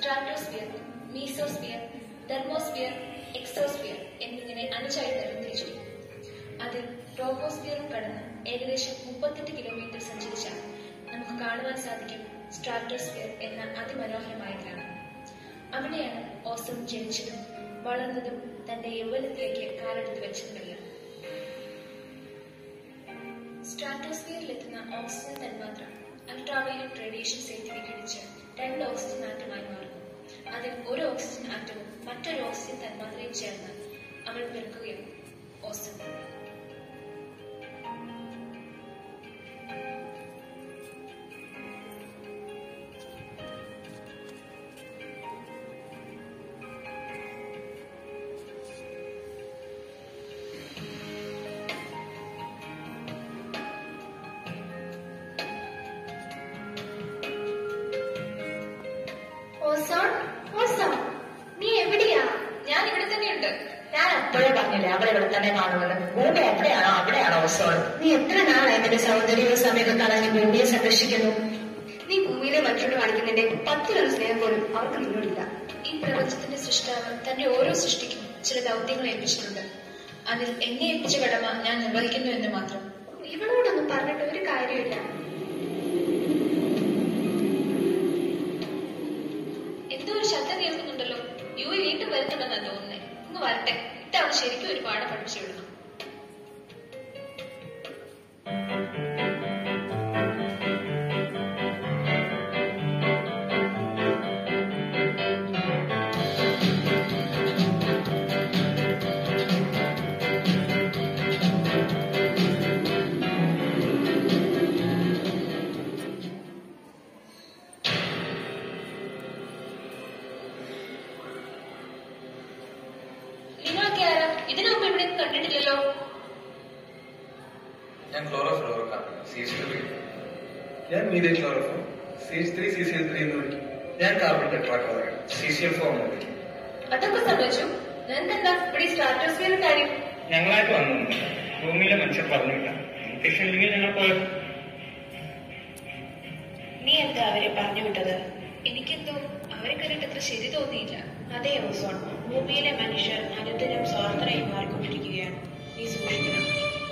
Stratosphere mesosphere thermosphere exosphere എന്നിങ്ങനെ അഞ്ചായി തരംതിരിച്ചിരിക്കുന്നു അതിൽ ട്രോപ്പോസ്ഫിയറും കടന്ന് ഏകദേശം മുപ്പത്തെട്ട് കിലോമീറ്റർ സഞ്ചരിച്ചാൽ നമുക്ക് കാണുവാൻ സാധിക്കും സ്ട്രാറ്റോസ്ഫിയർ എന്ന അതിമനോഹരമായ ഗ്രാമം അവിടെയാണ് ഓസം ജനിച്ചതും വളർന്നതും തന്റെ യൗവനത്തിലേക്ക് കാലെടുത്ത് വെച്ചതുമെല്ലാം സ്ട്രാറ്റോസ്ഫിയറിലെത്തുന്ന ഓക്സിജൻ തന്മാത്ര അൾട്രാവയലറ്റ് റേഡിയേഷൻസ് ഏറ്റ് വിഘടിച്ച് രണ്ട് ഓക്സിജൻ ആറ്റമായി മാറുന്നു അതിൽ ഒരു ഓക്സിജൻ ആറ്റവും മറ്റൊരു ഓക്സിജൻ തന്മാത്രയും ചേർന്ന് അവൾ പിറക്കുകയും ഓസം ഓസോൺ ഓസോൺ നീ എവിടെയാ ഞാൻ ഇവിടെ തന്നെയുണ്ട് ഞാൻ അപ്പോഴേ പറഞ്ഞില്ലേ അവളെ ഇവിടെ തന്നെ കാണുമെന്ന് ഭൂമി എവിടെയാണോ അവിടെയാണോ ഓസോൺ നീ എത്ര നാളായി നിന്റെ സൗന്ദര്യവും സമയമൊക്കെ കളഞ്ഞ് ഭൂമിയെ സംരക്ഷിക്കുന്നു നീ ഭൂമിയിലെ മനുഷ്യരോട് കാണിക്കുന്നതിന്റെ പത്തിലൊരു സ്നേഹം പോലും അവർക്ക് നിന്നോടില്ല ഈ പ്രപഞ്ചത്തിന്റെ സൃഷ്ടാവ് തന്റെ ഓരോ സൃഷ്ടിക്കും ചില ദൗത്യങ്ങൾ ഏൽപ്പിച്ചിട്ടുണ്ട് അതിൽ എന്നെ ഏൽപ്പിച്ച കടമ ഞാൻ നിർവഹിക്കുന്നു എന്ന് മാത്രം ഇവളോടൊന്നും പറഞ്ഞിട്ട് ഒരു കാര്യമില്ല എന്തോ ഒരു ശബ്ദം കേൾക്കുന്നുണ്ടല്ലോ യുവി വീണ്ടും വരുന്നുണ്ടെന്നാ തോന്നുന്നേ ഒന്ന് വരട്ടെ ഇത്തവണ ശരിക്കും ഒരു പാഠം പഠിപ്പിച്ചു വിടണം നിങ്ങളൊക്കെ ആരാ ഇതിനു മുമ്പ് ഇവിടെ കണ്ടിട്ടില്ലല്ലോ ഞാൻ ക്ലോറോഫ്ലോറോക്കാം സി എച്ച് ത്രീ ഞാൻ medium chloroform C H three C C L three എന്ന് വിളിക്കും ഞാൻ carbon tetrachloride C C L four എന്ന് വിളിക്കും അതൊക്കെ സംഭവിച്ചു നിങ്ങൾക്ക് എന്താ ഇവിടെ സ്ട്രാറ്റോസ്ഫിയർ കാര്യം ഞങ്ങളായിട്ട് വന്നു ഭൂമിയിലെ മനുഷ്യർ പറഞ്ഞില്ല ഇല്ലെങ്കിൽ ഞങ്ങൾ പോയത് നീ എന്താ അവരെ പറഞ്ഞു വിട്ടത് എനിക്കെന്തോ അവരെ കണ്ടിട്ട് അത്ര ശരി തോന്നിയില്ല അതേ ഓസോൺ ഭൂമിയിലെ മനുഷ്യർ അനുദിനം സ്വാർത്ഥരായി മാറിക്കൊണ്ടിരിക്കുകയാണ് നീ സൂക്ഷിക്കണം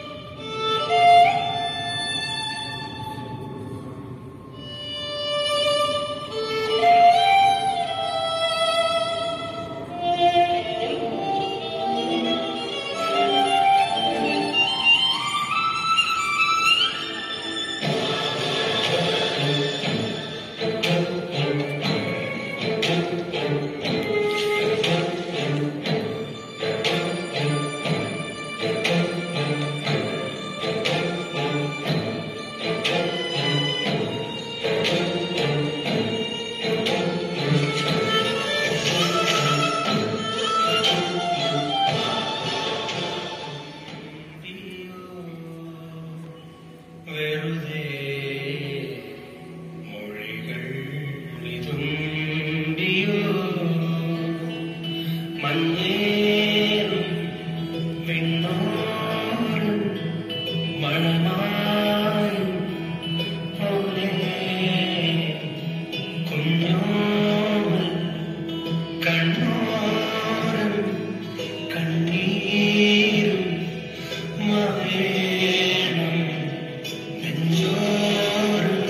വെറുതെ മൊഴികൾ വിതുമ്പിയോ മഞ്ഞേറും വിണ്ണോടും മണമായും പോലെ കുഞ്ഞോൾ കണ്ണോരം കണ്ണീരും മവേണം നെഞ്ചോരം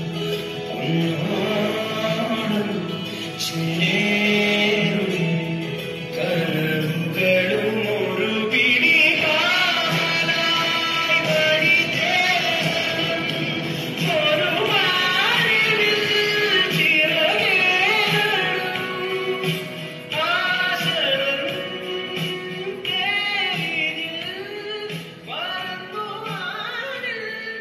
പൊന്നോളം ചേരും കരളുകളും ഒരു പിടി കാലായി വഴി തേടും ഒരു വാനിൽ ചിറകേറും ആശരം കേരിതിൽ വന്നുവാനിൽ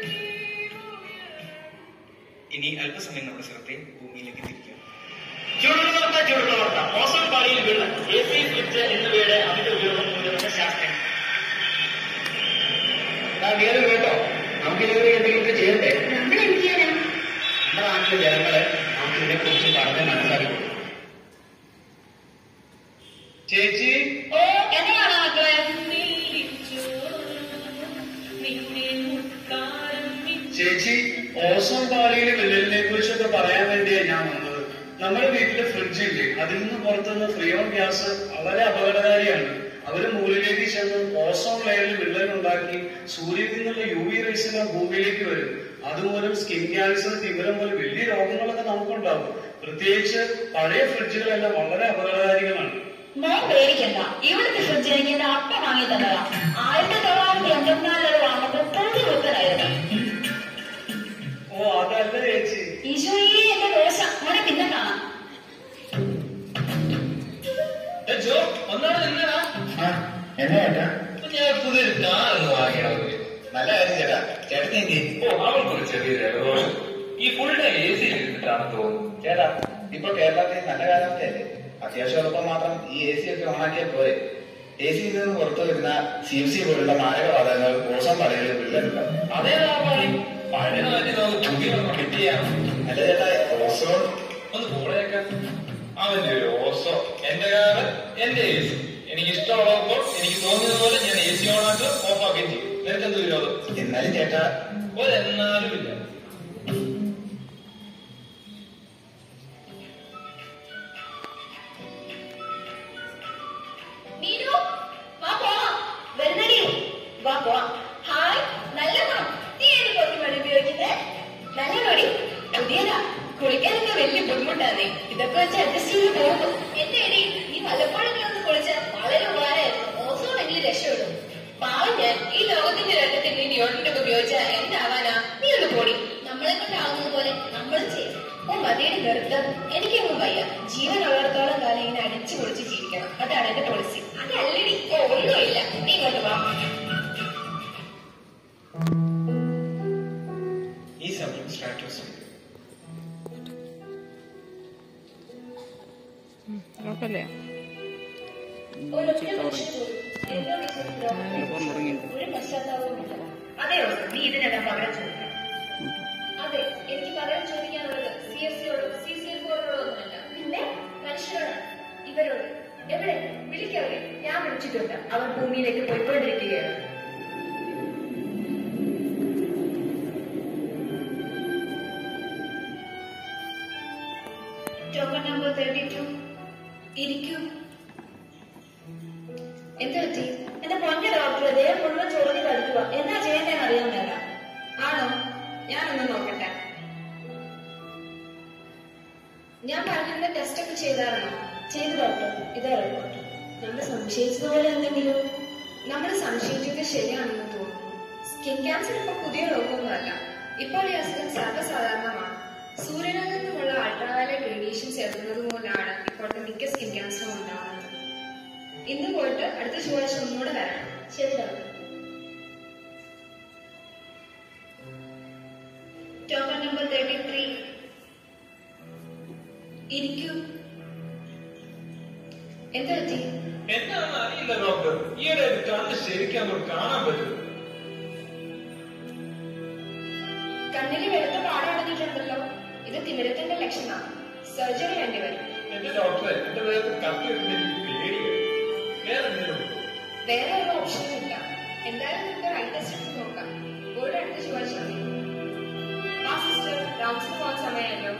ഇനി അല്പസമയം നമ്മുടെ ശ്രദ്ധയെ ഭൂമിയിലേക്ക് തിരിക്കാം ചുരുളുവാർത്ത ചുരുളുവാർത്ത ഓസോൺ പാളിയിൽ വീണ് എ സി സ്വിച്ച് എന്നിവയുടെ അമിത ഉപയോഗം മൂലമുള്ള ശാസ്ത്രം കേട്ടോ നമുക്ക് ഇതിന് എന്തെങ്കിലും ചെയ്യണ്ടേ നമ്മൾ എന്ത് ചെയ്യാനാ നമ്മുടെ നാട്ടിലെ ജനങ്ങളെ നമുക്ക് ഇതിനെ കുറിച്ച് പറഞ്ഞ് മനസ്സിലാക്കി ചേച്ചി എങ്ങനെയാണ് മക്കളെ ചേച്ചി ഓസോൺ പാളിയിലെ വിള്ളലിനെ കുറിച്ചൊക്കെ പറയാൻ വേണ്ടിയാ ഞാൻ വന്നത് നമ്മുടെ വീട്ടിലെ ഫ്രിഡ്ജ് ഇല്ലേ അതിൽ നിന്ന് പുറത്തുനിന്ന് ഫ്രീയോൺ ഗ്യാസ് വളരെ അപകടകാരിയാണ് അവര് മുകളിലേക്ക് ചെന്ന് ഓസോൺ ലെയറിൽ വിള്ളൽ ഉണ്ടാക്കി സൂര്യനിൽ നിന്നുള്ള യു വി റേസ് എല്ലാം ഭൂമിയിലേക്ക് വരും അതുമൂലം സ്കിൻ ക്യാൻസർ തിമിരം പോലെ വലിയ രോഗങ്ങളൊക്കെ നമുക്കുണ്ടാവും പ്രത്യേകിച്ച് പഴയ ഫ്രിഡ്ജുകളെല്ലാം വളരെ അപകടകാരികളാണ് മോൻ പേടിക്കണ്ട ഇവിടുത്തെ ഫ്രിഡ്ജ് എനിക്ക് എന്റെ അപ്പ വാങ്ങി തന്നതാ ആയിരത്തി തൊള്ളായിരത്തി എൺപത്തിനാലിൽ വാങ്ങുമ്പോൾ പൊടി വെക്കലായിരുന്നു ഓ അതല്ല ചേച്ചി ഈശോയെ എന്റെ ദോശ മോനെ പിന്നെ കാണാം ജോ ഒന്നാണ് നിന്നടാ എന്നാ ചേട്ടാ ഞാൻ പുതിയൊരു കാർ ഒന്ന് വാങ്ങിയത് നല്ല കാര്യം ചേട്ടാ ചേട്ടൻ എന്തി ഓ അവൾക്കൊരു ചെറിയ ജലദോഷം ഈ ഫുൾ ഡേ എ സി ഇരുന്നിട്ടാണ് തോന്നുന്നു ചേട്ടാ ഇപ്പൊ കേരളത്തിൽ നല്ല കാലാവസ്ഥ അല്ലേ അത്യാവശ്യം എളുപ്പം മാത്രം ഈ എ സി ഒക്കെ ഓണാക്കിയാൽ പോരെ എ സിയിൽ നിന്ന് പുറത്തു വരുന്ന സി എഫ് സി പോലുള്ള മാരകവാദങ്ങൾ ഓസം പടകളിൽ വിള്ളലുണ്ടാവും അതേതാ പറയും പഴയ നാട്ടിൽ നമുക്ക് പുതിയൊന്നും കിട്ടിയ അല്ല ചേട്ടാ ഓസോൺ ഒന്ന് പോളേക്കാം അവന്റെ ഒരു ഓസോ എന്റെ കാറ് എന്റെ എ സി എനിക്ക് ഇഷ്ടമുള്ളപ്പോൾ എനിക്ക് തോന്നിയതുപോലെ ഞാൻ എ സി ഓണാക്കും ഓഫാക്കുകയും ചെയ്യും നിനക്കെന്ത് വിരോധം എന്നാലും ചേട്ടാ ഒരെന്നാലും ഇല്ല മീനു വാ പോവാം വരുന്നടി വാ പോവാം ഹായ് നല്ല മണം നീ ഏത് പൊത്തിമണി ഉപയോഗിക്കുന്നേ നല്ല മടി പുതിയതാ കുളിക്കാനൊക്കെ വലിയ ബുദ്ധിമുട്ടാണ് ഇതൊക്കെ വെച്ച് അഡ്ജസ്റ്റ് ചെയ്ത് പോകും എന്റെ എടി നീ വല്ലപ്പോഴൊക്കെ ഒന്ന് കുളിച്ചാൽ വളരെ ഉപകാരമായിരുന്നു ഓസോൺ എങ്കിലും രക്ഷപ്പെടും പാവം ഞാൻ ഈ ലോകത്തിന്റെ രംഗത്തിൽ നീ ഡിയോഡന്റ് ഉപയോഗിച്ചാൽ എന്താവാനാ നീ ഒന്ന് പോടി നമ്മളെ കൊണ്ടാവുന്നത് പോലെ നമ്മളും ചെയ്യും ഓ മതിയുടെ നൃത്തം എനിക്കൊന്നും വയ്യ ജീവൻ ഉള്ളിടത്തോളം കാലം ഇങ്ങനെ അടിച്ചു പൊളിച്ച് ജീവിക്കണം അതാണ് എന്റെ പോളിസി അതല്ലടി ഓ ഒന്നുമില്ല നീ ഇങ്ങോട്ട് വാ ഈ സമയം സ്ട്രാറ്റോസ്ഫിയർ കുഴപ്പമില്ലേ ഒരൊറ്റ മനുഷ്യൻ പോലും എന്നോട് ഈ ലോകത്തിൽ ഒരു പശ്ചാത്താപവുമില്ല അതെ നീ ഇതിനെല്ലാം പകരം ചോദിക്കണം അതെ എനിക്ക് പകരം ചോദിക്കാനുള്ളത് സി എഫ് സിയോടും സി സി എഫ് ഒന്നുമല്ല പിന്നെ മനുഷ്യരോട് ഇവരോട് എവിടെ വിളിക്കവരെ ഞാൻ വിളിച്ചിട്ടുണ്ട് അവർ ഭൂമിയിലേക്ക് പോയിക്കൊണ്ടിരിക്കുകയാണ് ടോക്കൺ നമ്പർ തേർട്ടി ടു ഇരിക്കൂ എന്താ പറ്റി എന്റെ പൊന്നെ ഡോക്ടർ ദേഹം മുഴുവൻ ചൊറിഞ്ഞ് തടുക്കുക എന്താ ചെയ്യേണ്ടതെന്ന് അറിയാൻ മേല ആണോ ഞാനൊന്ന് നോക്കട്ടെ ഞാൻ പറഞ്ഞിരുന്ന ടെസ്റ്റ് ഒക്കെ ചെയ്തായിരുന്നോ ചെയ്തു ഡോക്ടർ ഇതാ റിപ്പോർട്ട് നമ്മൾ സംശയിച്ചതുപോലെ എന്തെങ്കിലും നമ്മൾ സംശയിച്ചത് ശരിയാണെന്ന് തോന്നുന്നു സ്കിൻ ക്യാൻസർ ഇപ്പൊ പുതിയ രോഗമൊന്നുമല്ല ഇപ്പോൾ ഈ അസുഖം സർവ്വസാധാരണമാണ് സൂര്യനിൽ നിന്നുമുള്ള അൾട്രാവയലറ്റ് റേഡിയേഷൻസ് എത്തുന്നത് മൂലമാണ് ഇപ്പോഴത്തെ മിക്ക സ്കിൻ ക്യാൻസറും ഉണ്ടാകുന്നത് ഇന്ന് പോയിട്ട് അടുത്ത ചൊവ്വാഴ്ച ഒന്നുകൂടെ വരണം ശരി doctor token number thirty three ഇരിക്കൂ എന്താ പറ്റി എന്താണെന്ന് അറിയില്ല ഡോക്ടർ ഈയിടെ ഒരു കണ്ണ് ശരിക്കും അങ്ങോട്ട് കാണാൻ പറ്റും കണ്ണിൽ വെളുത്ത പാടടങ്ങിയിട്ടുണ്ടല്ലോ ഇത് തിമിരത്തിന്റെ ലക്ഷണമാണ് സർജറി വേണ്ടിവരും എന്റെ ഡോക്ടറെ എന്റെ ദേഹത്ത് കത്തി വെക്കുന്ന എനിക്ക് പേടിയാണ് വേറെ എന്തെങ്കിലും ഉണ്ടോ? വേറെ ഒരു ഓപ്ഷനും ഇല്ല എന്തായാലും നമുക്ക് റൈറ്റ് ടെസ്റ്റ് എടുത്ത് നോക്കാം ബോർഡ് അടുത്ത ചൊവ്വാഴ്ച മതി ആ സിസ്റ്റർ റൗണ്ട്സിന് പോകാൻ സമയമല്ലോ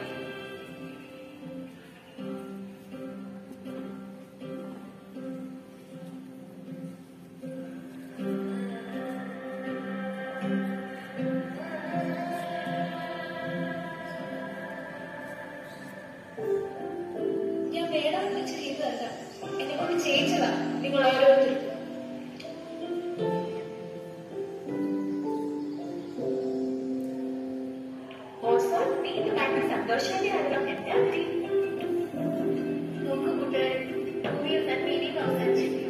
ഞാൻ വേണമെന്ന് വെച്ച് ചെയ്തതല്ല എന്നെ കൊണ്ട് ചെയ്യിച്ചതാ നിങ്ങൾ ഓരോരുത്തരും ഓൾസോ നീ ഇത് ഭയങ്കര സന്തോഷമായിട്ടാണല്ലോ എന്താ പറ്റി? നോക്കൂ കൂട്ടുകാരെ ഭൂമിയിൽ നന്മയിലേക്ക് അവസാനിച്ചിരിക്കുന്നു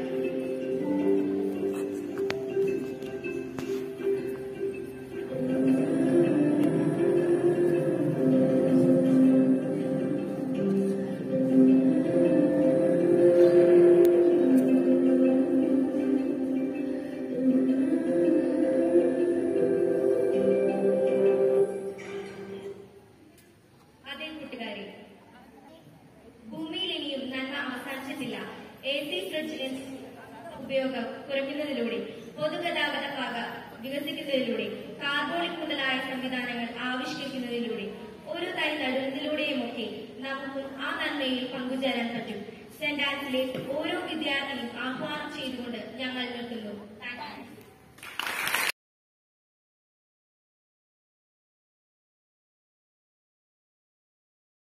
അതെ കൂട്ടുകാരെ ഭൂമിയിൽ ഇനിയും നന്മ അവസാനിച്ചിട്ടില്ല എ സി ഫ്രിഡ്ജ് ഉപയോഗം കുറയ്ക്കുന്നതിലൂടെ പൊതുഗതാഗത പാത വികസിക്കുന്നതിലൂടെ കാർബോണിക് മുതലായ സംവിധാനങ്ങൾ ആവിഷ്കരിക്കുന്നതിലൂടെ ഒരു തൈ നടുന്നതിലൂടെയുമൊക്കെ നമുക്കും ആ നന്മയിൽ പങ്കുചേരാൻ പറ്റും സെന്റ് ആൻസിലെ ഓരോ വിദ്യാർത്ഥിയും ആഹ്വാനം ചെയ്തുകൊണ്ട് ഞങ്ങൾ നിർത്തുന്നു